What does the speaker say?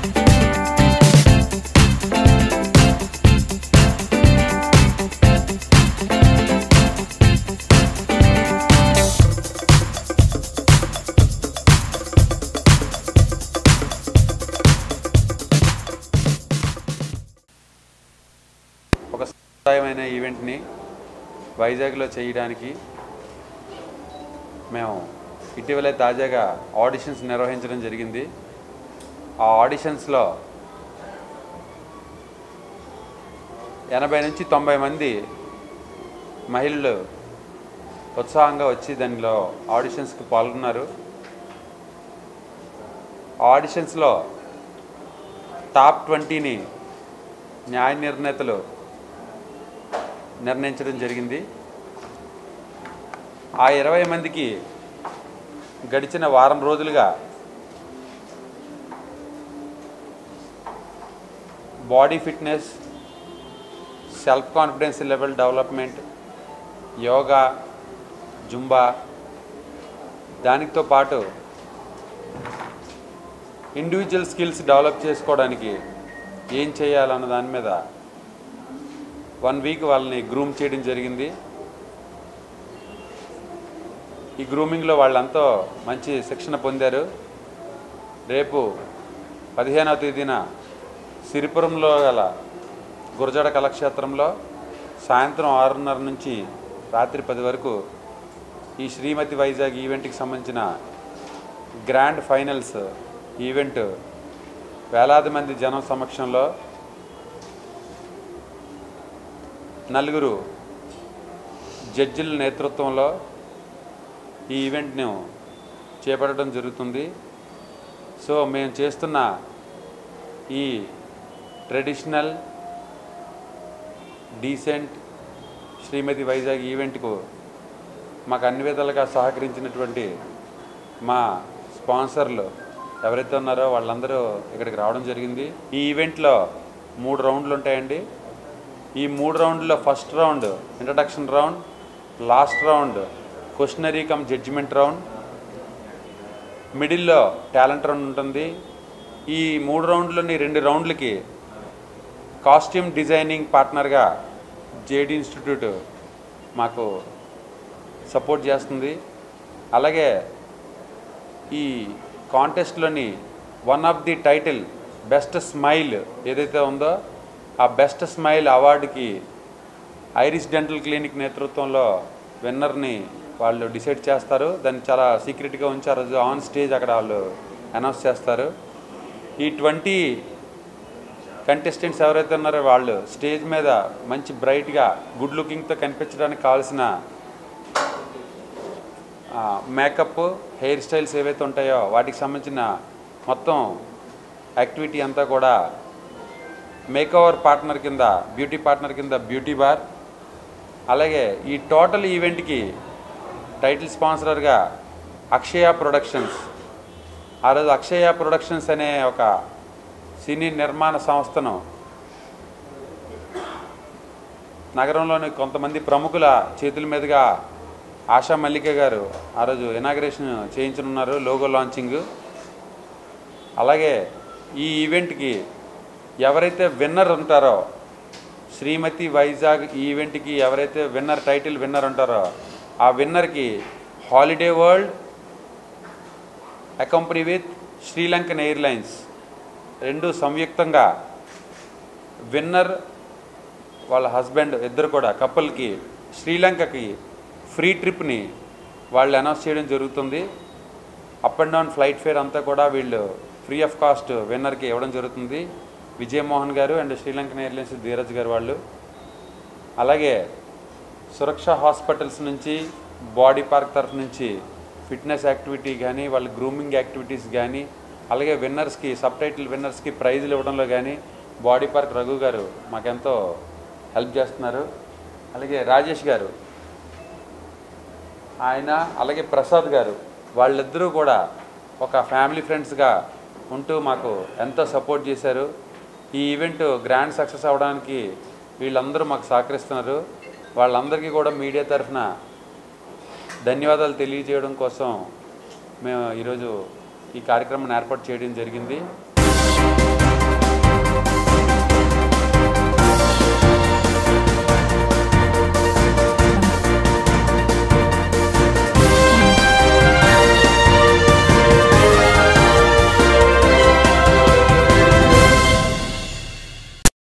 ఒక సహాయమైన ఈవెంట్ని వైజాగ్లో చేయడానికి మేము ఇటీవలే తాజాగా ఆడిషన్స్ నిర్వహించడం జరిగింది ఆ ఆడిషన్స్లో ఎనభై నుంచి తొంభై మంది మహిళలు ఉత్సాహంగా వచ్చి దానిలో ఆడిషన్స్కి పాల్గొన్నారు ఆ ఆడిషన్స్లో టాప్ ట్వంటీని న్యాయ నిర్ణేతలు నిర్ణయించడం జరిగింది ఆ ఇరవై మందికి గడిచిన వారం రోజులుగా body fitness self confidence level development yoga Zumba దానితో పాటు ఇండివిజువల్ స్కిల్స్ డెవలప్ చేసుకోవడానికి ఏం చేయాలన్న దాని మీద వన్ వీక్ వాళ్ళని గ్రూమ్ చేయడం జరిగింది ఈ గ్రూమింగ్లో వాళ్ళంతా మంచి శిక్షణ పొందారు రేపు పదిహేనవ తేదీన సిరిపురంలో గల గురజాడ కళాక్షేత్రంలో సాయంత్రం ఆరున్నర నుంచి రాత్రి పది వరకు ఈ శ్రీమతి వైజాగ్ ఈవెంట్కి సంబంధించిన గ్రాండ్ ఫైనల్స్ ఈవెంట్ వేలాది మంది జనం సమక్షంలో నలుగురు జడ్జిల నేతృత్వంలో ఈ ఈవెంట్ను చేపట్టడం జరుగుతుంది సో మేము చేస్తున్న ఈ ట్రెడిషనల్ డీసెంట్ శ్రీమతి వైజాగ్ ఈవెంట్కు మాకు అన్ని విధాలుగా సహకరించినటువంటి మా స్పాన్సర్లు ఎవరైతే ఉన్నారో వాళ్ళందరూ ఇక్కడికి రావడం జరిగింది ఈ ఈవెంట్లో మూడు రౌండ్లు ఉంటాయండి ఈ మూడు రౌండ్లో first round introduction round last round questionnaire come judgement round మిడిల్లో టాలెంట్ రౌండ్ ఉంటుంది ఈ మూడు రౌండ్లోని రెండు రౌండ్లకి కాస్ట్యూమ్ డిజైనింగ్ పార్ట్నర్గా జేడి ఇన్స్టిట్యూట్ మాకు సపోర్ట్ చేస్తుంది అలాగే ఈ కాంటెస్ట్లోని one of the title best smile ఏదైతే ఉందో ఆ బెస్ట్ స్మైల్ అవార్డుకి ఐరిస్ డెంటల్ క్లినిక్ నేతృత్వంలో విన్నర్ని వాళ్ళు డిసైడ్ చేస్తారు దాన్ని చాలా సీక్రెట్గా ఉంచారు ఆన్ స్టేజ్ అక్కడ వాళ్ళు అనౌన్స్ చేస్తారు ఈ ట్వంటీ కంటెస్టెంట్స్ ఎవరైతే ఉన్నారో వాళ్ళు స్టేజ్ మీద మంచి బ్రైట్గా గుడ్ లుకింగ్తో కనిపించడానికి కావాల్సిన మేకప్ హెయిర్ స్టైల్స్ ఏవైతే ఉంటాయో వాటికి సంబంధించిన మొత్తం యాక్టివిటీ అంతా కూడా మేకఓవర్ పార్ట్నర్ కింద బ్యూటీ పార్ట్నర్ కింద బ్యూటీ బార్ అలాగే ఈ టోటల్ ఈవెంట్కి టైటిల్ స్పాన్సరర్గా అక్షయ ప్రొడక్షన్స్ ఆ రోజు అక్షయ ప్రొడక్షన్స్ అనే ఒక సినీ నిర్మాణ సంస్థను నగరంలోని కొంతమంది ప్రముఖుల చేతుల మీదుగా ఆశా మల్లిక గారు ఆ రోజు ఇనాగ్రేషన్ చేయించనున్నారు లోగో లాంచింగ్ అలాగే ఈ ఈవెంట్కి ఎవరైతే విన్నర్ ఉంటారో శ్రీమతి వైజాగ్ ఈ ఈవెంట్కి ఎవరైతే విన్నర్ టైటిల్ విన్నర్ ఉంటారో ఆ విన్నర్కి holiday world accompany with Sri Lankan airlines రెండు సంయుక్తంగా విన్నర్ వాళ్ళ హస్బెండ్ ఇద్దరు కూడా కపుల్కి శ్రీలంకకి ఫ్రీ ట్రిప్ని వాళ్ళు అనౌన్స్ చేయడం జరుగుతుంది up and down flight fare అంతా కూడా వీళ్ళు ఫ్రీ ఆఫ్ కాస్ట్ విన్నర్కి ఇవ్వడం జరుగుతుంది విజయమోహన్ గారు అండ్ శ్రీలంకన్ ఎయిర్లైన్స్ ధీరజ్ గారు వాళ్ళు అలాగే సురక్ష హాస్పిటల్స్ నుంచి బాడీ పార్క్ తరఫు నుంచి ఫిట్నెస్ యాక్టివిటీ కానీ వాళ్ళ గ్రూమింగ్ యాక్టివిటీస్ కానీ అలాగే విన్నర్స్కి సబ్ టైటిల్ విన్నర్స్కి ప్రైజులు ఇవ్వడంలో కానీ బాడీ పార్క్ రఘు గారు మాకెంతో హెల్ప్ చేస్తున్నారు అలాగే రాజేష్ గారు ఆయన అలాగే ప్రసాద్ గారు వాళ్ళిద్దరూ కూడా ఒక ఫ్యామిలీ ఫ్రెండ్స్గా ఉంటూ మాకు ఎంతో సపోర్ట్ చేశారు ఈ ఈవెంట్ గ్రాండ్ సక్సెస్ అవ్వడానికి వీళ్ళందరూ మాకు సహకరిస్తున్నారు వాళ్ళందరికీ కూడా మీడియా తరఫున ధన్యవాదాలు తెలియజేయడం కోసం మేము ఈరోజు ఈ కార్యక్రమాన్ని ఏర్పాటు చేయడం జరిగింది